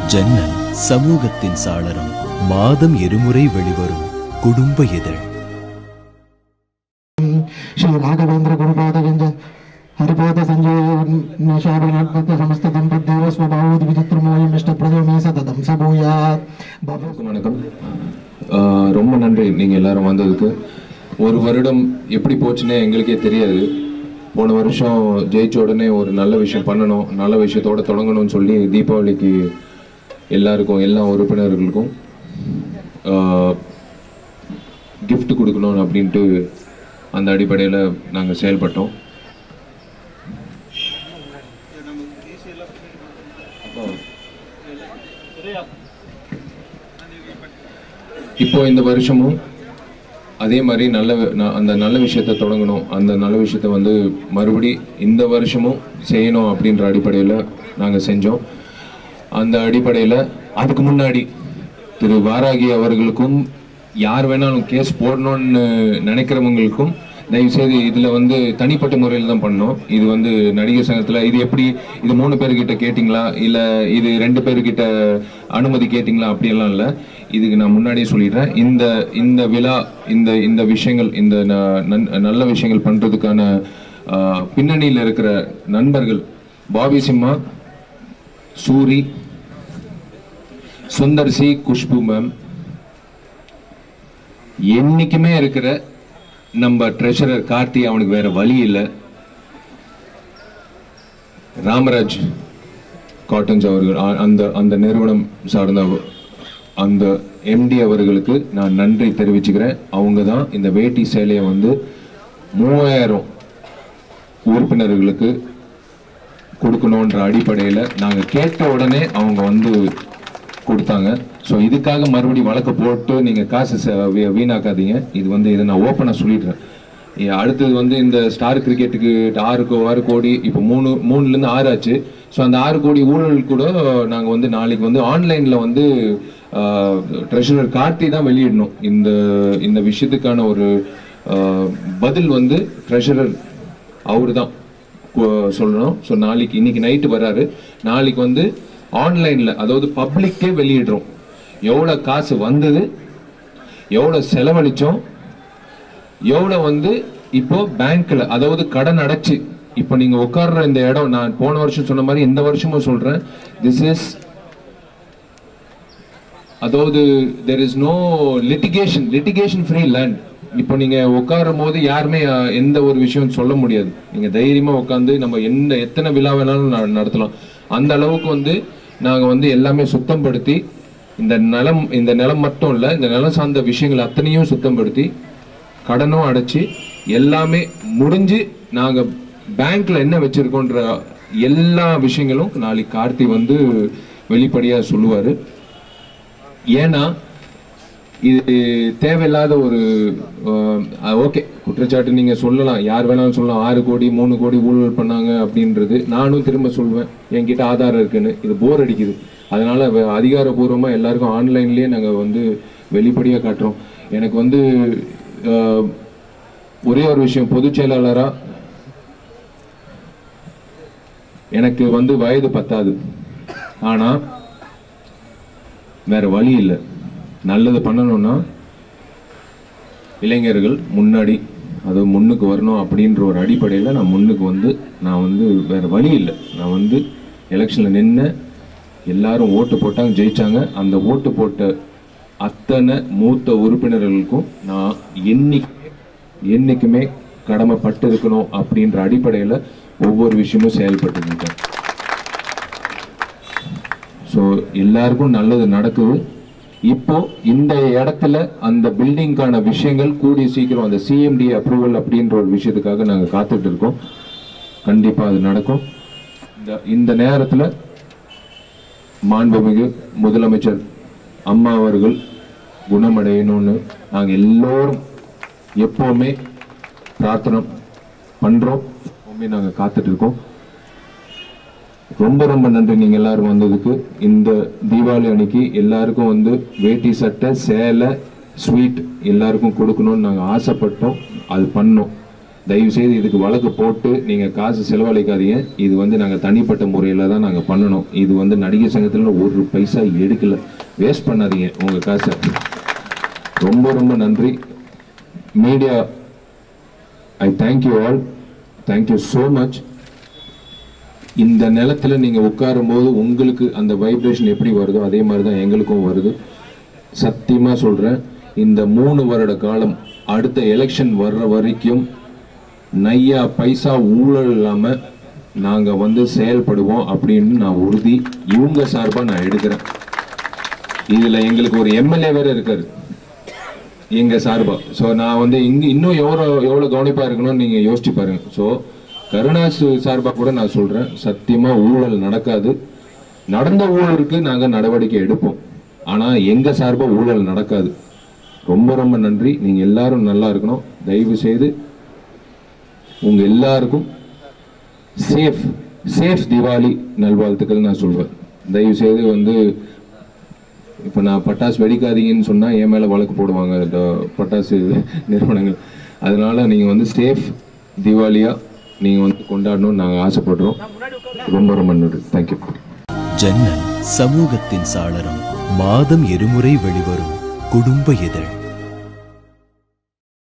ஜன்னல் சமூகத்தின் சாளரம் மாதம் இருமுறை வெளிவரும் குடும்ப இதழ் ಶ್ರೀ ರಾಘವೇಂದ್ರ ಗುರುಪಾದಗಂಜ ಹರಿಪಾದ ಸಂಜಯ ಶಾಭಿನಾತ್ಮಕ ಸಮಸ್ತ ದಂಪದ್ದೇವ ಸ್ವಭಾವೋದ್ ವಿಚಿತ್ರಮೋಯಂ ಇಷ್ಟಪ್ರದೋ ಸತತಂ ಸಭೂಯಾತ್ ಭವ அனைவருக்கும் வணக்கம் ஆஹ் ரொம்ப நன்றி நீங்கள் எல்லாரும் வந்ததுக்கு ஒரு வருடம் எப்படி போச்சுன்னே எங்களுக்கே தெரியாது போன வருஷம் ஜெயிச்ச உடனே ஒரு நல்ல விஷயம் பண்ணணும் நல்ல விஷயத்தோட தொடங்கணும்னு சொல்லி தீபாவளிக்கு எல்லாருக்கும் எல்லா உறுப்பினர்களுக்கும் gift கொடுக்கணும் அப்படின்ட்டு அந்த அடிப்படையில் நாங்கள் செயல்பட்டோம் இப்போ இந்த வருஷமும் அதே மாதிரி நல்ல ந- அந்த நல்ல விஷயத்தை தொடங்கணும் அந்த நல்ல விஷயத்த வந்து மறுபடி இந்த வருஷமும் செய்யணும் அப்படின்ற அடிப்படையில் நாங்கள் செஞ்சோம் அந்த அடிப்படையில் அதுக்கு முன்னாடி திரு வாராகி அவர்களுக்கும் யார் வேணாலும் கேஸ் போடணும்னு நினைக்கிறவங்களுக்கும் தயவுசெய்து இதில் வந்து தனிப்பட்ட முறையில் தான் பண்ணோம் இது வந்து நடிகர் சங்கத்தில் இது எப்படி இது மூணு பேர்கிட்ட கேட்டிங்களா இல்லை இது ரெண்டு பேர்கிட்ட அனுமதி கேட்டிங்களா அப்படியெல்லாம் இல்லை இதுக்கு நான் முன்னாடியே சொல்லிடுறேன் இந்த இந்த விழா இந்த இந்த விஷயங்கள் இந்த ந- நன்- நல்ல விஷயங்கள் பண்ணுறதுக்கான பின்னணியில் இருக்கிற நண்பர்கள் பாபி சிம்மா சூரி சுந்தர் சி குஷ்பு மேம் என்னைக்குமே இருக்கிற நம்ம ட்ரெஷரர் கார்த்தி அவனுக்கு வேற வழி இல்லை ராமராஜ் காட்டன்ஸ் அவர்கள் அ- அந்த அந்த நிறுவனம் சார்ந்த அந்த எம்டி அவர்களுக்கு நான் நன்றி தெரிவிச்சுக்கிறேன் அவங்க தான் இந்த வேட்டி சேலையை வந்து மூவாயிரம் உறுப்பினர்களுக்கு கொடுக்கணுன்ற அடிப்படையில் நாங்கள் கேட்ட உடனே அவங்க வந்து கொடுத்தாங்க ஸோ இதுக்காக மறுபடியும் வழக்கு போட்டு நீங்கள் காசு ச- வீ- வீணாக்காதீங்க இது வந்து இதை நான் ஓப்பனாக சொல்லிடுறேன் ஏ, அடுத்தது வந்து இந்த ஸ்டார் கிரிக்கெட்டுக்கு ஆறு கோ ஆறு கோடி இப்போ மூணு மூணுலேருந்து ஆறு ஆச்சு ஸோ அந்த ஆறு கோடி ஊழல் கூட நாங்கள் வந்து நாளைக்கு வந்து ஆன்லைனில் வந்து ட்ரெஷரர் கார்த்தி தான் வெளியிடணும் இந்த இந்த விஷயத்துக்கான ஒரு ஆ, பதில் வந்து ட்ரெஷரர் அவரு தான் சொல்லணும் ஸோ நாளைக்கு இன்னைக்கு நைட்டு வராரு நாளைக்கு வந்து ஆன்லைனில் அதாவது பப்ளிக்கே வெளியிடுறோம் எவ்வளோ காசு வந்தது எவ்வளோ செலவழிச்சோம் எவ்வளோ வந்து இப்போ பேங்க்ல அதாவது கடன் அடைச்சு இப்போ நீங்க உட்கார்ற இந்த இடம் நான் போன வருஷம் சொன்ன மாதிரி இந்த வருஷமும் சொல்றேன் திஸ் இஸ் அதாவது there is no litigation litigation free land இப்போ நீங்க உட்காரும் போது யாருமே அஹ், எந்த ஒரு விஷயம் சொல்ல முடியாது நீங்க தைரியமா உட்காந்து நம்ம எந்த எத்தனை விழா வேணாலும் ந- நடத்தலாம் அந்த அளவுக்கு வந்து நாங்க வந்து எல்லாமே சுத்தப்படுத்தி இந்த நிலம் இந்த நிலம் மட்டும் இல்ல இந்த நிலம் சார்ந்த விஷயங்கள் அத்தனையும் சுத்தப்படுத்தி கடனும் அடைச்சு எல்லாமே முடிஞ்சு நாங்க பேங்க்ல என்ன வச்சிருக்கோன்ற எல்லா விஷயங்களும் நாளைக்கு கார்த்தி வந்து வெளிப்படையா சொல்லுவாரு ஏன்னா இது தேவையில்லாத ஒரு ஓகே குற்றச்சாட்டு நீங்க சொல்லலாம் யார் வேணாலும் சொல்லலாம் ஆறு கோடி மூணு கோடி ஊழல் பண்ணாங்க அப்படின்றது நானும் திரும்ப சொல்வேன் என்கிட்ட ஆதாரம் இருக்குன்னு இது போர் அடிக்குது அதனால வ- அதிகாரப்பூர்வமா எல்லாருக்கும் ஆன்லைன்லயே நாங்க வந்து வெளிப்படையா காட்டுறோம் எனக்கு வந்து அஹ், ஒரே ஒரு விஷயம் பொதுச் செயலாளரா எனக்கு வந்து வயது பத்தாது ஆனா வேற வழி இல்லை நல்லது பண்ணணும்னா இளைஞர்கள் முன்னாடி அது முன்னுக்கு வரணும் அப்படின்ற ஒரு அடிப்படையில் நான் முன்னுக்கு வந்து நான் வந்து வேற வழி இல்லை நான் வந்து எலெக்ஷனில் நின்று எல்லாரும் ஓட்டு போட்டாங்க ஜெயிச்சாங்க அந்த ஓட்டு போட்ட அத்தனை மூத்த உறுப்பினர்களுக்கும் நான் என்னைக்குமே என்னைக்குமே கடமைப்பட்டு இருக்கணும் அப்படின்ற அடிப்படையில் ஒவ்வொரு விஷயமும் செயல்பட்டு இருக்கேன் ஸோ எல்லாருக்கும் நல்லது நடக்குது இப்போ இந்த இடத்துல அந்த பில்டிங்கான விஷயங்கள் கூடிய சீக்கிரம் அந்த சிஎம்டி அப்ரூவல் அப்படின்ற ஒரு விஷயத்துக்காக நாங்கள் காத்துட்டு இருக்கோம் கண்டிப்பா அது நடக்கும் இந்த இந்த நேரத்தில் மாண்புமிகு முதலமைச்சர் அம்மா அவர்கள் குணமடையணும்னு நாங்கள் எல்லோரும் எப்பவுமே பிரார்த்தனை பண்றோம் எப்பவுமே நாங்கள் காத்துட்டு இருக்கோம் ரொம்ப ரொம்ப நன்றி நீங்க எல்லாரும் வந்ததுக்கு இந்த தீபாவளி அன்னைக்கு எல்லாருக்கும் வந்து வேட்டி சட்டை சேலை ஸ்வீட் எல்லாருக்கும் கொடுக்கணும்னு நாங்க ஆசைப்பட்டோம் அது பண்ணோம் தயவு செய்து இதுக்கு வழக்கு போட்டு நீங்க காசு செலவழிக்காதீங்க இது வந்து நாங்க தனிப்பட்ட முறையில தான் நாங்க பண்ணணும் இது வந்து நடிகர் சங்கத்துல ஒரு பைசா எடுக்கல வேஸ்ட் பண்ணாதீங்க உங்க காசை ரொம்ப ரொம்ப நன்றி media I thank you all thank you so much இந்த நிலத்துல நீங்க உட்காரும்போது உங்களுக்கு அந்த வைப்ரேஷன் எப்படி வருதோ அதே மாதிரி தான் எங்களுக்கும் வருது சத்தியமா சொல்றேன் இந்த மூணு வருட காலம் அடுத்த எலெக்ஷன் வர்ற வரைக்கும் நையா பைசா ஊழல் இல்லாம நாங்க வந்து செயல்படுவோம் அப்படின்னு நான் உறுதி இவங்க சார்பா நான் எடுக்கிறேன் இதுல எங்களுக்கு ஒரு எம்எல்ஏ வேற இருக்காரு எங்க சார்பா ஸோ நான் வந்து இங்க இன்னும் எவ்வளோ எவ்வளோ கவனிப்பா இருக்கணும்னு நீங்க யோசிச்சு பாருங்க ஸோ கருணாஸ் சார்பா கூட நான் சொல்றேன் சத்தியமா ஊழல் நடக்காது நடந்த ஊழலுக்கு நாங்க நடவடிக்கை எடுப்போம் ஆனா எங்க சார்பா ஊழல் நடக்காது ரொம்ப ரொம்ப நன்றி நீங்க எல்லாரும் நல்லா இருக்கணும் தயவு செய்து உங்க எல்லாருக்கும் சேஃப் சேஃப் திவாலி நல்வாழ்த்துக்கள் நான் சொல்றேன் தயவு செய்து வந்து இப்போ நான் பட்டாசு வெடிக்காதீங்கன்னு சொன்னால் என் மேலே வழக்கு போடுவாங்க இந்த பட்டாசு நிறுவனங்கள் அதனால நீங்கள் வந்து சேஃப் திவாலியாக நீங்கள் வந்து கொண்டாடணும்னு நாங்கள் ஆசைப்படுறோம் ரொம்ப ரொம்ப நன்றி தேங்க்யூ ஜன்னல் சமூகத்தின் சாளரம் மாதம் இருமுறை வெளிவரும் குடும்ப இதழ்